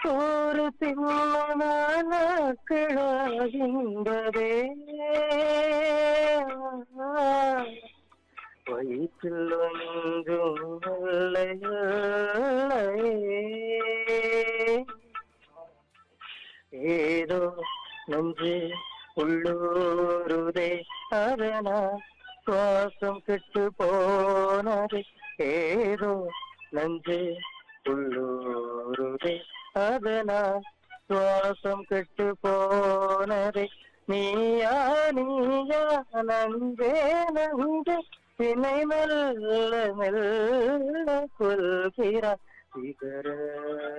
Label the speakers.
Speaker 1: ஒரு தின்னானாக்கிழாகின்றதே வயிற்றில் ஒன்றும் இல்லையே ஏதோ நெஞ்சு உள்ளூருதே அதனால் சுவாசம் கெட்டு போனது ஏதோ நெஞ்சு உள்ளூருதே அதனால் சுவாசம் கெட்டு போனதே நீயா நீயா நன்றே நன்றே தினை மெல்ல மெல்ல கொள்கிறார் சிகர